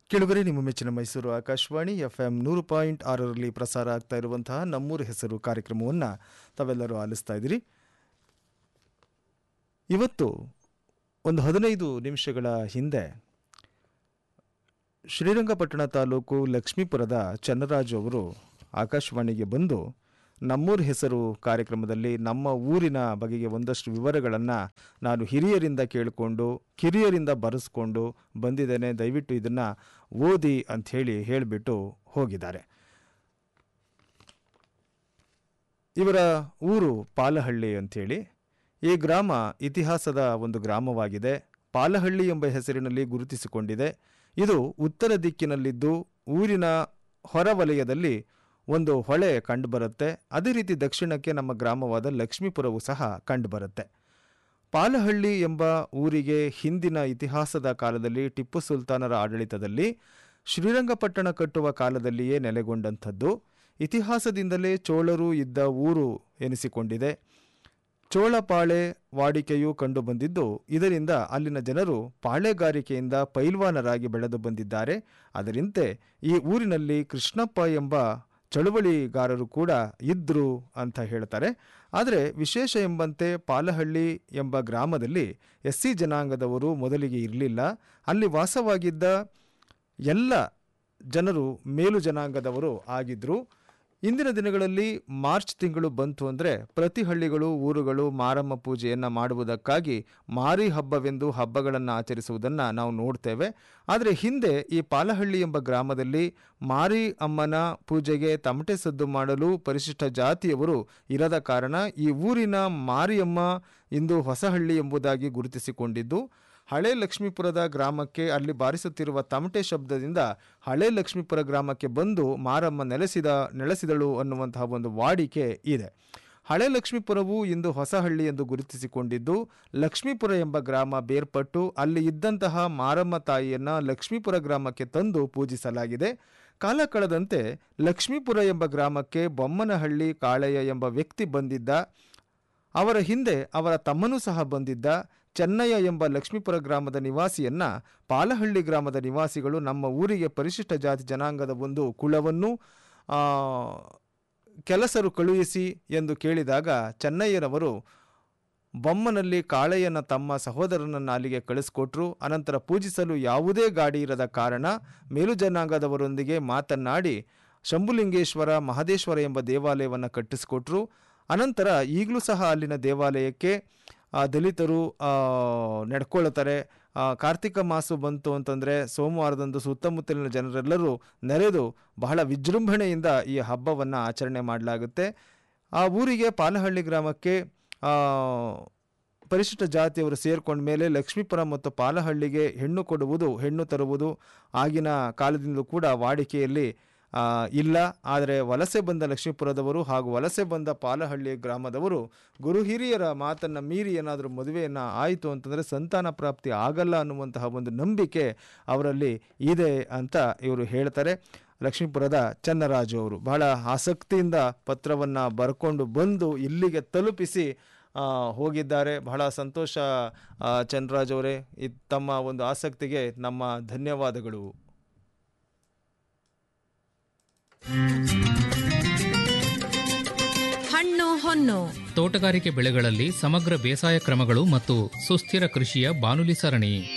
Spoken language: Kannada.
ಕೆಳಗರೆ ನಿಮ್ಮ ಮೆಚ್ಚಿನ ಮೈಸೂರು ಆಕಾಶವಾಣಿ ಎಫ್ ಎಂ ನೂರು ಪಾಯಿಂಟ್ ಆರರಲ್ಲಿ ಪ್ರಸಾರ ಆಗ್ತಾ ಇರುವಂತಹ ನಮ್ಮೂರ ಹೆಸರು ಕಾರ್ಯಕ್ರಮವನ್ನು ತಾವೆಲ್ಲರೂ ಆಲಿಸ್ತಾ ಇದ್ದೀರಿ ಇವತ್ತು ಒಂದು ಹದಿನೈದು ನಿಮಿಷಗಳ ಹಿಂದೆ ಶ್ರೀರಂಗಪಟ್ಟಣ ತಾಲೂಕು ಲಕ್ಷ್ಮೀಪುರದ ಚನ್ನರಾಜು ಅವರು ಆಕಾಶವಾಣಿಗೆ ಬಂದು ನಮ್ಮೂರ ಹೆಸರು ಕಾರ್ಯಕ್ರಮದಲ್ಲಿ ನಮ್ಮ ಊರಿನ ಬಗೆಗೆ ಒಂದಷ್ಟು ವಿವರಗಳನ್ನು ನಾನು ಹಿರಿಯರಿಂದ ಕೇಳಿಕೊಂಡು ಕಿರಿಯರಿಂದ ಬರೆಸ್ಕೊಂಡು ಬಂದಿದ್ದೇನೆ ದಯವಿಟ್ಟು ಇದನ್ನು ಓದಿ ಅಂಥೇಳಿ ಹೇಳಿಬಿಟ್ಟು ಹೋಗಿದ್ದಾರೆ ಇವರ ಊರು ಪಾಲಹಳ್ಳಿ ಅಂಥೇಳಿ ಈ ಗ್ರಾಮ ಇತಿಹಾಸದ ಒಂದು ಗ್ರಾಮವಾಗಿದೆ ಪಾಲಹಳ್ಳಿ ಎಂಬ ಹೆಸರಿನಲ್ಲಿ ಗುರುತಿಸಿಕೊಂಡಿದೆ ಇದು ಉತ್ತರ ದಿಕ್ಕಿನಲ್ಲಿದ್ದು ಊರಿನ ಹೊರವಲಯದಲ್ಲಿ ಒಂದು ಹೊಳೆ ಕಂಡುಬರುತ್ತೆ ಅದೇ ರೀತಿ ದಕ್ಷಿಣಕ್ಕೆ ನಮ್ಮ ಗ್ರಾಮವಾದ ಲಕ್ಷ್ಮೀಪುರವು ಸಹ ಕಂಡುಬರುತ್ತೆ ಪಾಲಹಳ್ಳಿ ಎಂಬ ಊರಿಗೆ ಹಿಂದಿನ ಇತಿಹಾಸದ ಕಾಲದಲ್ಲಿ ಟಿಪ್ಪು ಸುಲ್ತಾನರ ಆಡಳಿತದಲ್ಲಿ ಶ್ರೀರಂಗಪಟ್ಟಣ ಕಟ್ಟುವ ಕಾಲದಲ್ಲಿಯೇ ನೆಲೆಗೊಂಡಂಥದ್ದು ಇತಿಹಾಸದಿಂದಲೇ ಚೋಳರು ಇದ್ದ ಊರು ಎನಿಸಿಕೊಂಡಿದೆ ಚೋಳಪಾಳೆ ವಾಡಿಕೆಯು ಕಂಡುಬಂದಿದ್ದು ಇದರಿಂದ ಅಲ್ಲಿನ ಜನರು ಪಾಳೆಗಾರಿಕೆಯಿಂದ ಪೈಲ್ವಾನರಾಗಿ ಬೆಳೆದು ಬಂದಿದ್ದಾರೆ ಅದರಂತೆ ಈ ಊರಿನಲ್ಲಿ ಕೃಷ್ಣಪ್ಪ ಎಂಬ ಚಳುವಳಿಗಾರರು ಕೂಡ ಇದ್ರು ಅಂತ ಹೇಳ್ತಾರೆ ಆದರೆ ವಿಶೇಷ ಎಂಬಂತೆ ಪಾಲಹಳ್ಳಿ ಎಂಬ ಗ್ರಾಮದಲ್ಲಿ ಎಸ್ ಸಿ ಜನಾಂಗದವರು ಮೊದಲಿಗೆ ಇರಲಿಲ್ಲ ಅಲ್ಲಿ ವಾಸವಾಗಿದ್ದ ಎಲ್ಲ ಜನರು ಮೇಲು ಜನಾಂಗದವರು ಆಗಿದ್ದರು ಇಂದಿನ ದಿನಗಳಲ್ಲಿ ಮಾರ್ಚ್ ತಿಂಗಳು ಬಂತು ಅಂದರೆ ಪ್ರತಿ ಹಳ್ಳಿಗಳು ಊರುಗಳು ಮಾರಮ್ಮ ಪೂಜೆಯನ್ನು ಮಾಡುವುದಕ್ಕಾಗಿ ಮಾರಿ ಹಬ್ಬವೆಂದು ಹಬ್ಬಗಳನ್ನು ಆಚರಿಸುವುದನ್ನು ನಾವು ನೋಡ್ತೇವೆ ಆದರೆ ಹಿಂದೆ ಈ ಪಾಲಹಳ್ಳಿ ಎಂಬ ಗ್ರಾಮದಲ್ಲಿ ಮಾರಿ ಅಮ್ಮನ ಪೂಜೆಗೆ ತಮಟೆ ಸದ್ದು ಮಾಡಲು ಪರಿಶಿಷ್ಟ ಜಾತಿಯವರು ಇರದ ಕಾರಣ ಈ ಊರಿನ ಮಾರಿಯಮ್ಮ ಇಂದು ಹೊಸಹಳ್ಳಿ ಎಂಬುದಾಗಿ ಗುರುತಿಸಿಕೊಂಡಿದ್ದು ಹಳೆ ಲಕ್ಷ್ಮೀಪುರದ ಗ್ರಾಮಕ್ಕೆ ಅಲ್ಲಿ ಬಾರಿಸುತ್ತಿರುವ ತಮಟೆ ಶಬ್ದದಿಂದ ಹಳೆ ಲಕ್ಷ್ಮೀಪುರ ಗ್ರಾಮಕ್ಕೆ ಬಂದು ಮಾರಮ್ಮ ನೆಲೆಸಿದ ನೆಲೆಸಿದಳು ಅನ್ನುವಂತಹ ಒಂದು ವಾಡಿಕೆ ಇದೆ ಹಳೆ ಲಕ್ಷ್ಮೀಪುರವು ಇಂದು ಹೊಸಹಳ್ಳಿ ಎಂದು ಗುರುತಿಸಿಕೊಂಡಿದ್ದು ಲಕ್ಷ್ಮೀಪುರ ಎಂಬ ಗ್ರಾಮ ಬೇರ್ಪಟ್ಟು ಅಲ್ಲಿ ಇದ್ದಂತಹ ಮಾರಮ್ಮ ತಾಯಿಯನ್ನ ಲಕ್ಷ್ಮೀಪುರ ಗ್ರಾಮಕ್ಕೆ ತಂದು ಪೂಜಿಸಲಾಗಿದೆ ಕಾಲ ಕಳೆದಂತೆ ಲಕ್ಷ್ಮೀಪುರ ಎಂಬ ಗ್ರಾಮಕ್ಕೆ ಬೊಮ್ಮನಹಳ್ಳಿ ಕಾಳೆಯ ಎಂಬ ವ್ಯಕ್ತಿ ಬಂದಿದ್ದ ಅವರ ಹಿಂದೆ ಅವರ ತಮ್ಮನೂ ಸಹ ಬಂದಿದ್ದ ಚೆನ್ನಯ್ಯ ಎಂಬ ಲಕ್ಷ್ಮೀಪುರ ಗ್ರಾಮದ ನಿವಾಸಿಯನ್ನ ಪಾಲಹಳ್ಳಿ ಗ್ರಾಮದ ನಿವಾಸಿಗಳು ನಮ್ಮ ಊರಿಗೆ ಪರಿಶಿಷ್ಟ ಜಾತಿ ಜನಾಂಗದ ಒಂದು ಕುಳವನ್ನು ಆ, ಕೆಲಸರು ಕಳುಹಿಸಿ ಎಂದು ಕೇಳಿದಾಗ ಚೆನ್ನಯ್ಯನವರು ಬೊಮ್ಮನಲ್ಲಿ ಕಾಳೆಯನ ತಮ್ಮ ಸಹೋದರನನ್ನು ಅಲ್ಲಿಗೆ ಕಳಿಸ್ಕೊಟ್ರು ಅನಂತರ ಪೂಜಿಸಲು ಯಾವುದೇ ಗಾಡಿ ಇರದ ಕಾರಣ ಮೇಲು ಜನಾಂಗದವರೊಂದಿಗೆ ಮಾತನಾಡಿ ಶಂಭುಲಿಂಗೇಶ್ವರ ಮಹದೇಶ್ವರ ಎಂಬ ದೇವಾಲಯವನ್ನು ಕಟ್ಟಿಸಿಕೊಟ್ರು ಅನಂತರ ಈಗಲೂ ಸಹ ಅಲ್ಲಿನ ದೇವಾಲಯಕ್ಕೆ ಆ, ದಲಿತರು ಆ, ನಡ್ಕೊಳ್ತಾರೆ ಆ, ಕಾರ್ತಿಕ ಮಾಸು ಬಂತು ಅಂತಂದರೆ ಸೋಮವಾರದಂದು ಸುತ್ತಮುತ್ತಲಿನ ಜನರೆಲ್ಲರೂ ನೆರೆದು ಬಹಳ ವಿಜೃಂಭಣೆಯಿಂದ ಈ ಹಬ್ಬವನ್ನು ಆಚರಣೆ ಮಾಡಲಾಗುತ್ತೆ ಆ ಊರಿಗೆ ಪಾಲಹಳ್ಳಿ ಗ್ರಾಮಕ್ಕೆ ಆ, ಪರಿಶಿಷ್ಟ ಜಾತಿಯವರು ಸೇರ್ಕೊಂಡ ಮೇಲೆ ಲಕ್ಷ್ಮೀಪುರ ಮತ್ತು ಪಾಲಹಳ್ಳಿಗೆ ಹೆಣ್ಣು ಕೊಡುವುದು ಹೆಣ್ಣು ತರುವುದು ಆಗಿನ ಕಾಲದಿಂದಲೂ ಕೂಡ ವಾಡಿಕೆಯಲ್ಲಿ ಆ, ಇಲ್ಲ ಆದರೆ ವಲಸೆ ಬಂದ ಲಕ್ಷ್ಮೀಪುರದವರು ಹಾಗೂ ವಲಸೆ ಬಂದ ಪಾಲಹಳ್ಳಿ ಗ್ರಾಮದವರು ಗುರು ಹಿರಿಯರ ಮಾತನ್ನು ಮೀರಿ ಏನಾದರೂ ಮದುವೆಯನ್ನು ಆಯಿತು ಅಂತಂದರೆ ಸಂತಾನ ಪ್ರಾಪ್ತಿ ಆಗಲ್ಲ ಅನ್ನುವಂತಹ ಒಂದು ನಂಬಿಕೆ ಅವರಲ್ಲಿ ಇದೆ ಅಂತ ಇವರು ಹೇಳ್ತಾರೆ ಲಕ್ಷ್ಮೀಪುರದ ಚನ್ನರಾಜು ಅವರು ಬಹಳ ಆಸಕ್ತಿಯಿಂದ ಪತ್ರವನ್ನು ಬರ್ಕೊಂಡು ಬಂದು ಇಲ್ಲಿಗೆ ತಲುಪಿಸಿ ಆ, ಹೋಗಿದ್ದಾರೆ ಬಹಳ ಸಂತೋಷ ಆ, ಚನ್ನರಾಜ್ ಅವರೇ ಇದ್ ತಮ್ಮ ಒಂದು ಆಸಕ್ತಿಗೆ ನಮ್ಮ ಧನ್ಯವಾದಗಳು ಹಣ್ಣು ಹೊನ್ನು ತೋಟಗಾರಿಕೆ ಬೆಳೆಗಳಲ್ಲಿ ಸಮಗ್ರ ಬೇಸಾಯ ಕ್ರಮಗಳು ಮತ್ತು ಸುಸ್ಥಿರ ಕೃಷಿಯ ಬಾನುಲಿ ಸರಣಿ